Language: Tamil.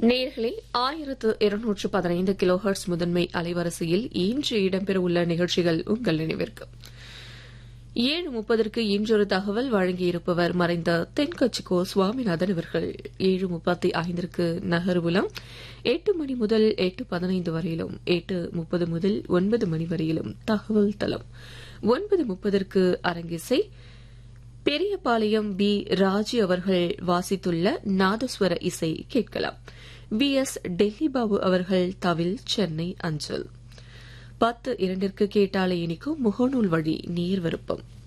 நேர்களே ஆயிரத்து இருநூற்று பதினைந்து கிலோஹர்ட்ஸ் முதன்மை அலைவரிசையில் இன்று இடம்பெறவுள்ள நிகழ்ச்சிகள் உங்கள் நினைவிற்கு ஏழு முப்பதற்கு இன்றொரு தகவல் வழங்கியிருப்பவர் மறைந்த தென்கட்சிக்கோ சுவாமிநாதன் அவர்கள் ஏழு முப்பத்தி ஐந்திற்கு நகர்வுலம் எட்டு மணி முதல் எட்டு பதினைந்து வரையிலும் எட்டு முப்பது முதல் ஒன்பது மணி வரையிலும் தகவல் தளம் ஒன்பது முப்பதற்கு அரங்கிசை பெரியபாளையம் பி ராஜி அவர்கள் வாசித்துள்ள நாதஸ்வர இசை கேட்கலாம் வி எஸ் டெல்லி பாபு அவர்கள் தவில் சென்னை அஞ்சல் பத்து இரண்டிற்கு கேட்டாலே இனிக்கும் முகநூல் வழி நீர் விருப்பம்